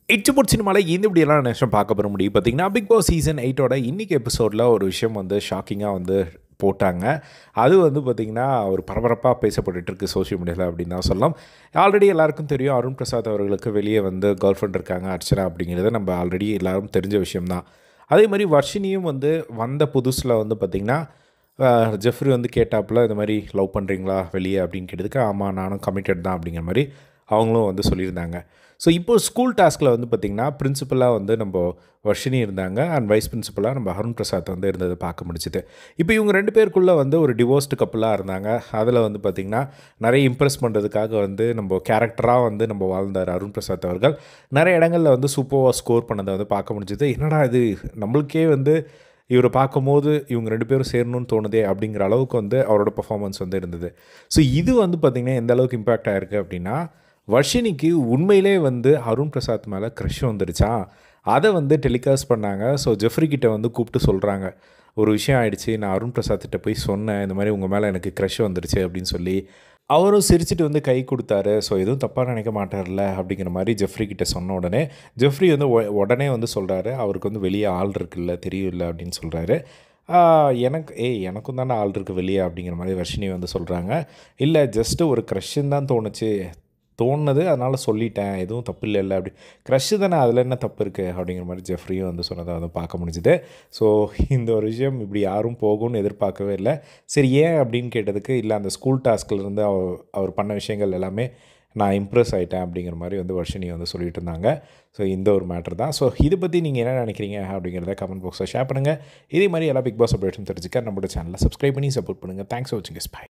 இச்சுபுட் சினிமாவில் இந்த இப்படியெல்லாம் நிமிஷம் பார்க்க பெற முடியும் பார்த்தீங்கன்னா பிக் பாஸ் சீசன் எயிட்டோட இன்றைக்கி எபிசோடில் ஒரு விஷயம் வந்து ஷாக்கிங்காக வந்து போட்டாங்க அது வந்து பார்த்திங்கன்னா ஒரு பரபரப்பாக பேசப்பட்டுட்டு இருக்கு சோஷியல் மீடியாவில் அப்படின்னு தான் சொல்லலாம் ஆல்ரெடி எல்லாருக்கும் தெரியும் அருண் பிரசாத் அவர்களுக்கு வெளியே வந்து கேர்ள் ஃப்ரெண்ட் இருக்காங்க அர்ச்சனா அப்படிங்கிறது நம்ம ஆல்ரெடி எல்லாரும் தெரிஞ்ச விஷயம்தான் அதே மாதிரி வர்ஷினியும் வந்து வந்த புதுசில் வந்து பார்த்திங்கன்னா ஜெஃப்ரி வந்து கேட்டாப்புல இந்த மாதிரி லவ் பண்ணுறீங்களா வெளியே அப்படின்னு கேட்டதுக்கு ஆமாம் நானும் கமிட்டட் தான் அப்படிங்கிற மாதிரி அவங்களும் வந்து சொல்லியிருந்தாங்க ஸோ இப்போ ஸ்கூல் டாஸ்கில் வந்து பார்த்திங்கன்னா பிரின்சிபலாக வந்து நம்ம வர்ஷினி இருந்தாங்க அண்ட் வைஸ் பிரின்சிபலாக நம்ம அருண் பிரசாத் வந்து இருந்ததை பார்க்க முடிச்சுது இப்போ இவங்க ரெண்டு பேருக்குள்ளே வந்து ஒரு டிவோர்ஸ்டு கப்பலாக இருந்தாங்க அதில் வந்து பார்த்திங்கன்னா நிறைய இம்ப்ரெஸ் பண்ணுறதுக்காக வந்து நம்ம கேரக்டராக வந்து நம்ம வாழ்ந்தார் அருண் பிரசாத் அவர்கள் நிறைய இடங்களில் வந்து சூப்பராக ஸ்கோர் பண்ணதை வந்து பார்க்க முடிஞ்சுது என்னடா இது நம்மளுக்கே வந்து இவரை பார்க்கும்போது இவங்க ரெண்டு பேரும் சேரணும்னு தோணுதே அப்படிங்கிற அளவுக்கு வந்து அவரோட பர்ஃபார்மன்ஸ் வந்து இருந்தது ஸோ இது வந்து பார்த்திங்கன்னா எந்த அளவுக்கு இம்பேக்ட் ஆகிருக்கு அப்படின்னா வர்ஷினிக்கு உண்மையிலே வந்து அருண் பிரசாத் மேலே க்ரஷ் வந்துருச்சா அதை வந்து டெலிகாஸ்ட் பண்ணாங்க ஸோ ஜெஃப்ரி கிட்ட வந்து கூப்பிட்டு சொல்கிறாங்க ஒரு விஷயம் ஆயிடுச்சு நான் அருண் பிரசாத் கிட்ட போய் சொன்னேன் இந்த மாதிரி உங்கள் மேலே எனக்கு க்ரஷ் வந்துருச்சு அப்படின்னு சொல்லி அவரும் சிரிச்சிட்டு வந்து கை கொடுத்தாரு ஸோ எதுவும் தப்பாக நினைக்க மாட்டார்ல அப்படிங்கிற மாதிரி ஜெஃப்ரி கிட்ட சொன்ன உடனே ஜெஃப்ரி வந்து உ- உடனே வந்து சொல்கிறாரு அவருக்கு வந்து வெளியே ஆள் இருக்குல்ல தெரியும்ல அப்படின்னு சொல்கிறாரு எனக்கு ஏய் எனக்கும் தானே ஆள் இருக்குது வெளியே அப்படிங்கிற மாதிரி வர்ஷினி வந்து சொல்கிறாங்க இல்லை ஜஸ்ட்டு ஒரு க்ரஷ்ன்னு தான் தோணுச்சு தோணுது அதனால் சொல்லிட்டேன் எதுவும் தப்பு இல்லைல்ல அப்படி க்ரஷ்ஷு தானே அதில் என்ன தப்பு இருக்குது அப்படிங்கிற மாதிரி ஜெஃப்ரியும் வந்து சொன்னதை வந்து பார்க்க முடிஞ்சுது ஸோ இந்த ஒரு விஷயம் இப்படி யாரும் போகும்னு எதிர்பார்க்கவே இல்லை சரி ஏன் அப்படின்னு கேட்டதுக்கு இல்லை அந்த ஸ்கூல் டாஸ்க்லேருந்து அவர் அவர் பண்ண விஷயங்கள் எல்லாமே நான் இம்ப்ரெஸ் ஆகிட்டேன் அப்படிங்கிற மாதிரி வந்து வர்ஷினி வந்து சொல்லிட்டு இருந்தாங்க ஸோ இந்த ஒரு மேட்டர் தான் ஸோ இதை பற்றி நீங்கள் என்ன நினைக்கிறீங்க அப்படிங்கிறத கமெண்ட் பாக்ஸில் ஷேர் பண்ணுங்கள் இதே மாதிரி எல்லா பிக் பாஸ் அப்டேட்ஸும் தெரிஞ்சுக்க நம்மளோட சேனலை சப்ஸ்கிரைப் பண்ணி சப்போர்ட் பண்ணுங்கள் தேங்க்ஸ் ஃபார் வாட்சிங் பை